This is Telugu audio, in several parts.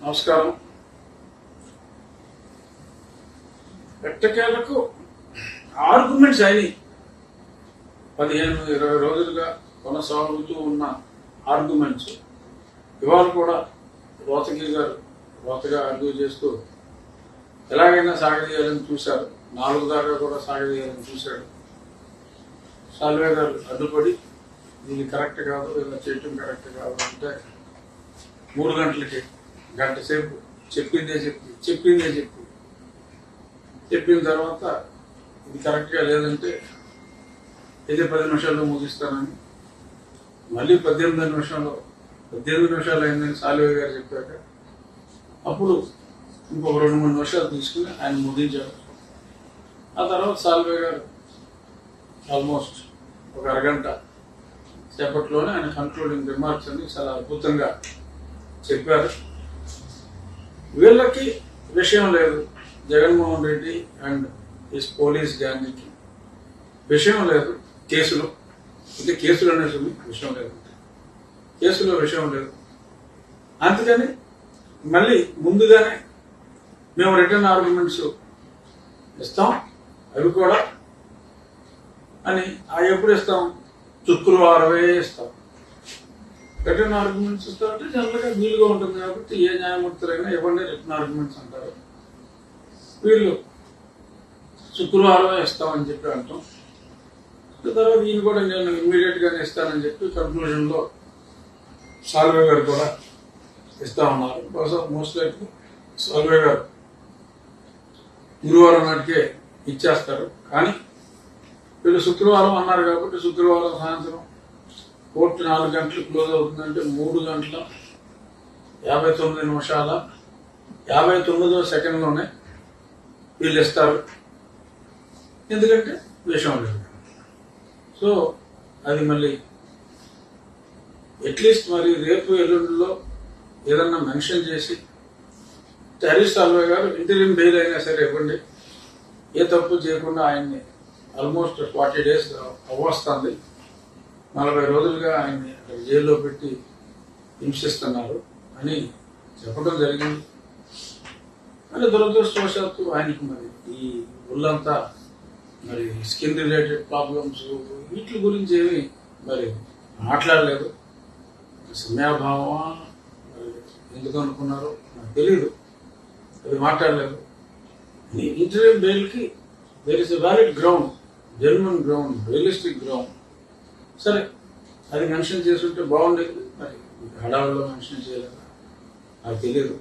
నమస్కారం ఎట్టకేలకు ఆర్గ్యుమెంట్స్ అయినాయి పదిహేను ఇరవై రోజులుగా కొనసాగుతూ ఉన్న ఆర్గ్యుమెంట్స్ ఇవాళ కూడా రోతకి గారు రోతగా ఆర్గ్యూ చేస్తూ ఎలాగైనా సాగదీయాలని చూశారు నాలుగు దాకా కూడా సాగదీయాలని చూశాడు సాల్వే గారు అడ్డుపడి ఇది కరెక్ట్ కాదు ఇలా చేయటం కరెక్ట్ కాదు అంటే మూడు గంటలకి గంట సేపు చెప్పిందే చెప్పి చెప్పిందే చెప్పి చెప్పిన తర్వాత ఇది కరెక్ట్గా లేదంటే ఇది పది నిమిషాల్లో ముగిస్తానని మళ్ళీ పద్దెనిమిది నిమిషాలు పద్దెనిమిది నిమిషాలు అయిందని సాల్వే గారు చెప్పాక అప్పుడు ఇంకొక రెండు మూడు నిమిషాలు తీసుకుని ఆయన ముగించారు ఆ తర్వాత సాల్వే గారు ఆల్మోస్ట్ ఒక అరగంట సేపట్లోనే ఆయన కన్క్లూడింగ్ రిమార్క్స్ అన్ని చాలా అద్భుతంగా చెప్పారు వీళ్ళకి విషయం లేదు Jaganmohan Reddy and his police గ్యాంగ్కి విషయం లేదు కేసులో అంటే కేసులు అనేది విషయం లేదు కేసులో విషయం లేదు అందుకని మళ్ళీ ముందుగానే మేము రిటర్న్ ఆర్గ్యుమెంట్స్ ఇస్తాం అవి కూడా అని ఆ ఎప్పుడు ఇస్తాం శుక్రవారమే ఇస్తాం రిటర్న్ ఆర్గ్యుమెంట్స్ ఇస్తామంటే జనరల్గా వీలుగా ఉంటుంది కాబట్టి ఏ న్యాయమూర్తులైనా ఇవ్వండి రిటర్న్ ఆర్గ్యుమెంట్స్ అంటారు వీళ్ళు శుక్రవారమే ఇస్తామని చెప్పి అంటాం తర్వాత ఈయన కూడా నేను ఇమ్మీడియట్ గానే ఇస్తానని చెప్పి కన్క్లూజన్ లో సాల్వే గారు కూడా ఇస్తా ఉన్నారు బహుశా మోస్ట్ లైక్ సాల్వే గారు గురువారం నాటికే ఇచ్చేస్తారు కానీ వీళ్ళు శుక్రవారం అన్నారు కాబట్టి శుక్రవారం సాయంత్రం కోర్టు నాలుగు గంటలు క్లోజ్ అవుతుందంటే మూడు గంటల యాభై తొమ్మిది నిమిషాల యాభై తొమ్మిదో సెకండ్లోనే వీళ్ళు ఇస్తారు ఎందుకంటే విషయం లేదు సో అది మళ్ళీ అట్లీస్ట్ మరి రేపు ఎల్లుండిలో ఏదన్నా మెన్షన్ చేసి హరీష్ సాల్వే గారు ఇంటర్వ్యూ బెయిల్ అయినా సరే ఇవ్వండి ఏ తప్పు చేయకుండా ఆయన్ని ఆల్మోస్ట్ ఫార్టీ డేస్ అవ్వస్తుంది నలభై రోజులుగా ఆయన్ని అక్కడ జైల్లో పెట్టి హింసిస్తున్నారు అని చెప్పడం జరిగింది కానీ దురదృష్టవశాత్తు ఆయనకి మరి ఈ ఒళ్ళంతా మరి స్కిన్ రిలేటెడ్ ప్రాబ్లమ్స్ వీటి గురించి ఏమి మరి మాట్లాడలేదు సమయాభావమా మరి ఎందుకు అనుకున్నారో నాకు తెలియదు అది మాట్లాడలేదు ఇంటర్వ్యూ బెయిల్కి there is a valid ground genuine ground realistic ground సరే అది మెన్షన్ చేస్తుంటే బాగుండేది మరి హడావుల్లో మెన్షన్ చేయలేదు నాకు తెలియదు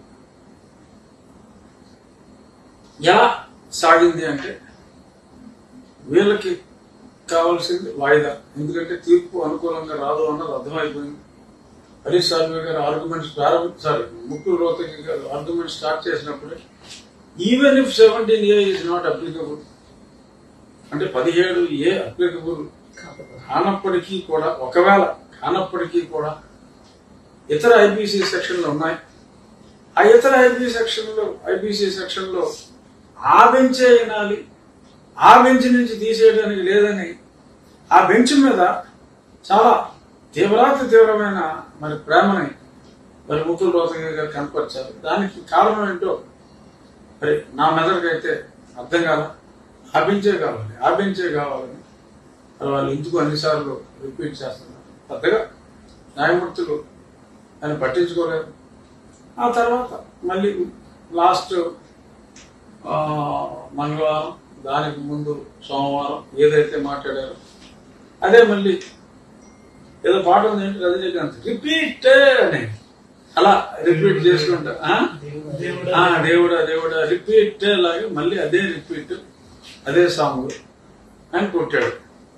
ఎలా సాగింది అంటే వీళ్ళకి కావాల్సింది వాయిదా ఎందుకంటే తీర్పు అనుకూలంగా రాదు అన్నది అర్థమైపోయింది హరీష్ సాల్వే గారు ఆర్గ్యుమెంట్స్ ప్రారంభ సారీ ముక్కు రోతకి గారు ఆర్గ్యుమెంట్ స్టార్ట్ చేసినప్పుడే even if seventeen A is not applicable అంటే పదిహేడు ఏ అప్లికబుల్ కానప్పటికీ కూడా ఒకవేళ కానప్పటికీ కూడా ఇతర ఐపీసీ సెక్షన్లు ఉన్నాయి ఆ ఇతర ఐపీ సెక్షన్లో ఐపీసీ సెక్షన్లో ఆ బెంచే వినాలి ఆ బెంచ్ నుంచి తీసేయడానికి లేదని ఆ బెంచ్ మీద చాలా తీవ్రాతి తీవ్రమైన మరి ప్రేమని మరి ముకుల్ రోతయ్య గారు కనపరిచారు దానికి కారణం ఏంటో మరి నా మెదడుకైతే అర్థం కాల ఆ బెంచే కావాలి ఆ బెంచే కావాలని మరి వాళ్ళు ఇందుకు అన్నిసార్లు రిపీట్ చేస్తున్నారు పెద్దగా న్యాయమూర్తులు ఆయన పట్టించుకోలేదు ఆ తర్వాత మళ్ళీ లాస్ట్ మంగళవారం దానికి ముందు సోమవారం ఏదైతే మాట్లాడారో అదే మళ్ళీ ఏదో పాట ఉంది ఏంటి రజనీకాంత్ రిపీట్ అని అలా రిపీట్ చేసుకుంటా ఆ? ఆ, దేవుడా దేవుడా రిపీట్ లాగా మళ్ళీ అదే రిపీట్ అదే సాంగ్ అని కొట్టాడు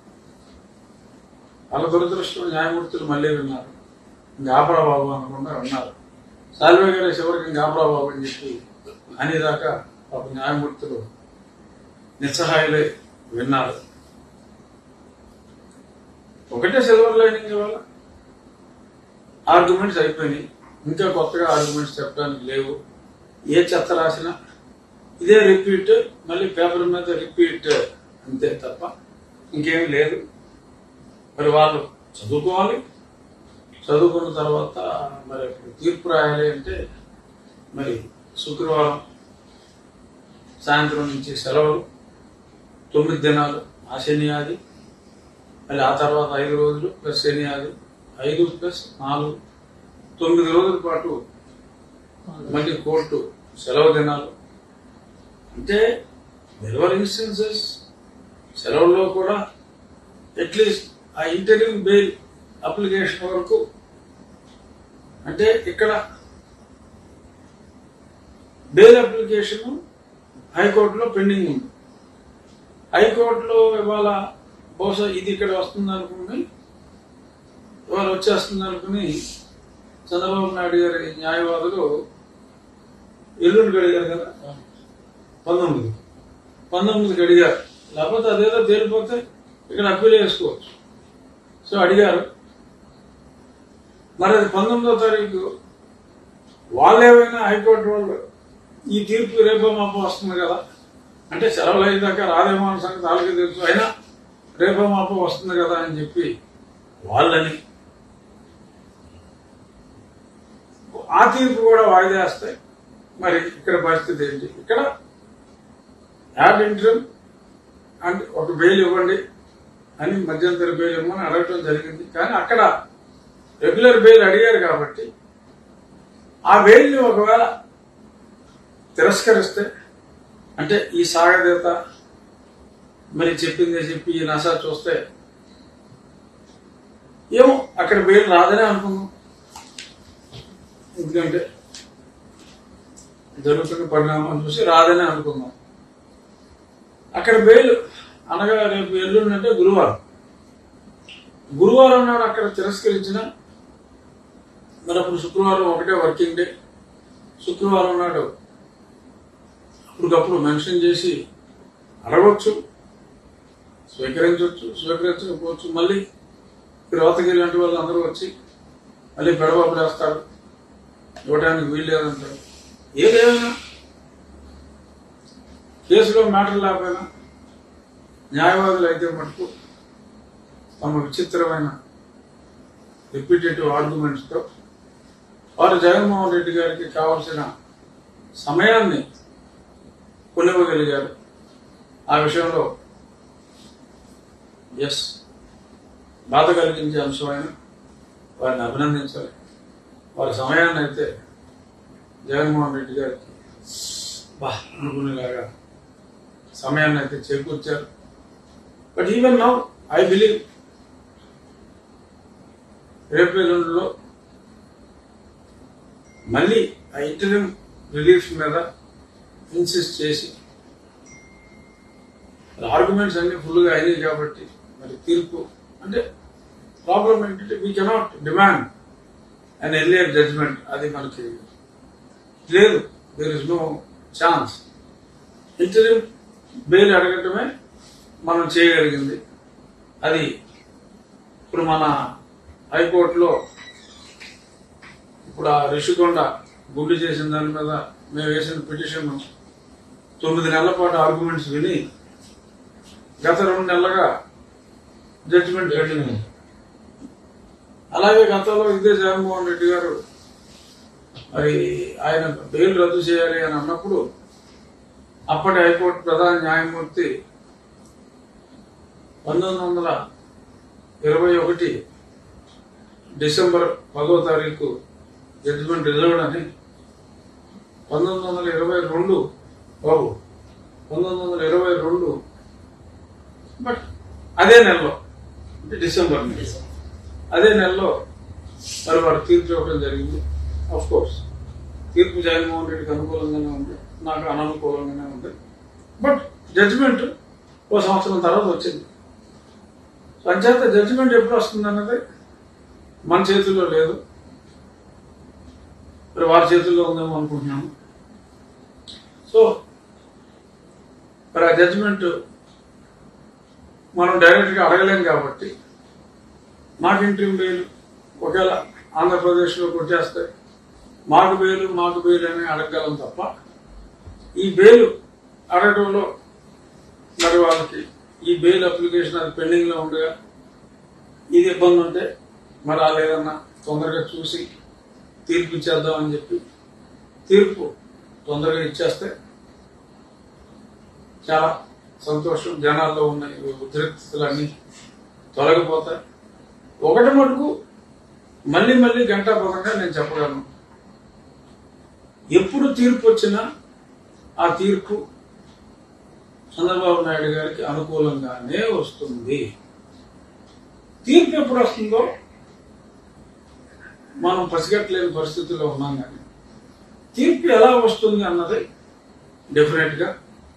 వాళ్ళ దురదృష్టం న్యాయమూర్తులు మళ్ళీ విన్నారు ఇంకా ఆపరా బాబు అనకుండా ఉన్నారు సాల్వే గారు చివరికి ఇంకా ఆపరా బాబు అని చెప్పి అనేదాకా ఒక న్యాయమూర్తులు నిస్సహాయులై విన్నారు ఒకటే సిల్వర్ లైనింగ్ ఇవాళ ఆర్గ్యుమెంట్స్ అయిపోయినాయి ఇంకా కొత్తగా ఆర్గ్యుమెంట్స్ చెప్పడానికి లేవు ఏ చెత్త రాసినా ఇదే రిపీట్ మళ్ళీ పేపర్ మీద రిపీట్ అంతే తప్ప ఇంకేమీ లేదు మరి వాళ్ళు చదువుకోవాలి చదువుకున్న తర్వాత మరి తీర్పు రాయాలి అంటే మరి శుక్రవారం సాయంత్రం నుంచి సెలవులు తొమ్మిది దినాలు ఆ శని ఆది మళ్ళీ ఆ తర్వాత ఐదు రోజులు ప్లస్ శని ఆది ఐదు ప్లస్ నాలుగు తొమ్మిది రోజుల పాటు మళ్ళీ కోర్టు సెలవు దినాలు అంటే డెలివరీ ఇన్స్టెన్సెస్ సెలవుల్లో కూడా అట్లీస్ట్ ఆ ఇంటర్వ్యూ బెయిల్ అప్లికేషన్ వరకు అంటే ఇక్కడ బెయిల్ అప్లికేషన్ హైకోర్టులో పెండింగ్ ఉంది హైకోర్టులో ఇవాళ బహుశా ఇది ఇక్కడ వస్తుంది అనుకుని ఇవాళ వచ్చేస్తుంది అనుకుని చంద్రబాబు నాయుడు గారి న్యాయవాదులు ఎల్లుండికి అడిగారు కదా పంతొమ్మిది పంతొమ్మిదికి అడిగారు లేకపోతే అదేదో తేలిపోతే ఇక్కడ అప్పీల్ చేసుకోవచ్చు సో అడిగారు మరి అది పంతొమ్మిదో తారీఖు వాళ్ళు ఏమైనా హైకోర్టు వాళ్ళు ఈ తీర్పు రేపో మాపో వస్తుంది కదా అంటే సెలవులు అయ్యేదాకా రాదేమో అన్న సంగతి వాళ్ళకి తెలుసు అయినా రేపో మాపో వస్తుంది కదా అని చెప్పి వాళ్ళని ఆ తీర్పు కూడా వాయిదా వేస్తాయి మరి ఇక్కడ పరిస్థితి ఏంటి ఇక్కడ యాడ్ ఇంటర్మ్ అండ్ ఒక బెయిల్ ఇవ్వండి అని మధ్యంతర బెయిల్ ఇవ్వమని అడగటం జరిగింది కానీ అక్కడ రెగ్యులర్ బెయిల్ అడిగారు కాబట్టి ఆ బెయిల్ని ఒకవేళ తిరస్కరిస్తే అంటే ఈ సాగదేత మరి చెప్పిందే చెప్పి ఈ నసా చూస్తే ఏమో అక్కడ బెయిల్ రాదనే అనుకున్నాం ఎందుకంటే జరుగుతున్న పరిణామాలు చూసి రాదని అనుకున్నాం అక్కడ బెయిల్ అనగా రేపు ఎల్లుండి అంటే గురువారం గురువారం నాడు అక్కడ తిరస్కరించిన మరి అప్పుడు శుక్రవారం ఒకటే వర్కింగ్ డే శుక్రవారం నాడు అప్పటికప్పుడు మెన్షన్ చేసి అడగవచ్చు స్వీకరించవచ్చు స్వీకరించకపోవచ్చు మళ్ళీ రోతగిరి లాంటి వాళ్ళు అందరూ వచ్చి మళ్ళీ గడవ వేస్తారు ఇవ్వడానికి వీలు లేదంటారు ఏదేమైనా కేసులో మ్యాటర్ లేకపోయినా న్యాయవాదులు అయితే మటుకు తమ విచిత్రమైన రిపీటేటివ్ ఆర్గ్యుమెంట్స్తో వారు జగన్మోహన్ రెడ్డి గారికి కావలసిన సమయాన్ని కొనివ్వగలిగారు ఆ విషయంలో ఎస్ బాధ కలిగించే అంశమైన వారిని అభినందించాలి వారి సమయాన్ని అయితే జగన్మోహన్ రెడ్డి గారికి బా అనుకునేలాగా సమయాన్ని అయితే చేకూర్చారు but even now I believe April రెండులో మళ్ళీ ఆ ఇంటర్వ్యూ రిలీఫ్ మీద ఇన్సిస్ట్ చేసి ఆర్గ్యుమెంట్స్ అన్ని ఫుల్గా అయినాయి కాబట్టి మరి తీర్పు అంటే ప్రాబ్లం ఏంటంటే we cannot demand and earlier judgment అది మనకి లేదు there is no chance interim bail అడగటమే మనం చేయగలిగింది అది ఇప్పుడు మన హైకోర్టులో ఇప్పుడు ఆ రిషికొండ గుండు చేసిన దాని మీద మేము వేసిన పిటిషన్ తొమ్మిది నెలల పాటు ఆర్గ్యుమెంట్స్ విని గత రెండు నెలలుగా జడ్జిమెంట్ పెట్టింది అలాగే గతంలో ఇదే జగన్మోహన్ రెడ్డి గారు మరి ఆయన బెయిల్ రద్దు చేయాలి అని అన్నప్పుడు అప్పటి హైకోర్టు ప్రధాన న్యాయమూర్తి పంతొమ్మిది వందల ఇరవై ఒకటి డిసెంబర్ పదో తారీఖు జడ్జిమెంట్ రిజర్వ్డ్ అని పంతొమ్మిది వందల ఇరవై రెండు బాబు పంతొమ్మిది వందల ఇరవై రెండు బట్ అదే నెలలో అంటే డిసెంబర్ నెల అదే నెలలో మరి వారు తీర్పు ఇవ్వడం జరిగింది ఆఫ్ కోర్స్ తీర్పు జగన్మోహన్ రెడ్డికి అనుకూలంగానే ఉంది నాకు అననుకూలంగానే ఉంది బట్ జడ్జిమెంట్ ఓ సంవత్సరం తర్వాత వచ్చింది సో అంచేత జడ్జిమెంట్ ఎప్పుడు వస్తుంది అన్నది మన చేతుల్లో లేదు మరి వారి చేతుల్లో ఉందేమో అనుకుంటున్నాను సో మరి ఆ జడ్జిమెంట్ మనం డైరెక్ట్గా అడగలేం కాబట్టి మాకు ఇంట్రీమ్ బెయిల్ ఒకవేళ ఆంధ్రప్రదేశ్లో కొట్టేస్తే మాకు బెయిల్ మాకు బెయిల్ అని అడగగలం తప్ప ఈ బెయిల్ అడగడంలో మరి వాళ్ళకి ఈ బెయిల్ అప్లికేషన్ అది పెండింగ్లో ఉండగా ఇది ఇబ్బంది ఉంటే మరి వాళ్ళు ఏదన్నా తొందరగా చూసి తీర్పు ఇచ్చేద్దామని చెప్పి తీర్పు తొందరగా ఇచ్చేస్తే చాలా సంతోషం జనాల్లో ఉన్న ఈ ఉద్రిక్తతలన్నీ తొలగిపోతాయి ఒకటి మటుకు మళ్ళీ మళ్ళీ గంటా పదంగా నేను చెప్పగలను ఎప్పుడు తీర్పు వచ్చినా ఆ తీర్పు చంద్రబాబు నాయుడు గారికి అనుకూలంగానే వస్తుంది తీర్పు ఎప్పుడు వస్తుందో మనం పసిగట్టలేని పరిస్థితుల్లో ఉన్నాం కానీ తీర్పు ఎలా వస్తుంది అన్నది డెఫినెట్ గా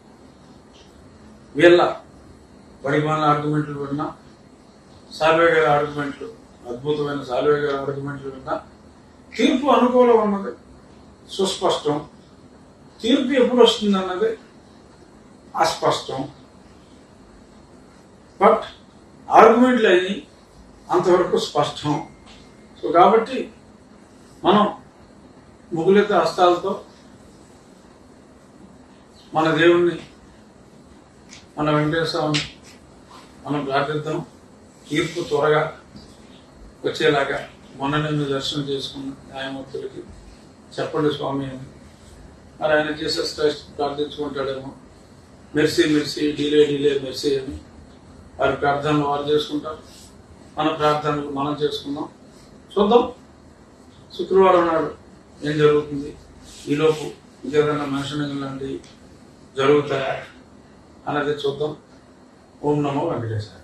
వీళ్ళ పరిమాణ ఆర్గ్యుమెంట్లు విన్నా సాల్వే గారి ఆర్గ్యుమెంట్లు అద్భుతమైన సాల్వే గారి ఆర్గ్యుమెంట్లు విన్నా తీర్పు అనుకూలం అన్నది సుస్పష్టం తీర్పు ఎప్పుడు వస్తుంది అన్నది అస్పష్టం బట్ ఆర్గ్యుమెంట్లు అయ్యి అంతవరకు స్పష్టం సో కాబట్టి మనం ముగులెత్త హస్తాలతో మన దేవుణ్ణి మన వెంకటేశ్వరాన్ని మనం ప్రార్థిద్దాం తీర్పు త్వరగా వచ్చేలాగా మొన్న నేను దర్శనం చేసుకున్న న్యాయమూర్తులకి చెప్పండి స్వామి అని మరి ఆయన జీసస్ క్రైస్ట్ ప్రార్థించుకుంటాడేమో mercy mercy delay delay mercy అని వారి ప్రార్థనలు వారు చేసుకుంటారు మన ప్రార్థనలు మనం చేసుకుందాం చూద్దాం శుక్రవారం నాడు ఏం జరుగుతుంది ఈలోపు ఇంకేదైనా మెన్షనింగ్ లాంటివి జరుగుతాయా అనేది చూద్దాం ఓం నమో వెంకటేశ్వర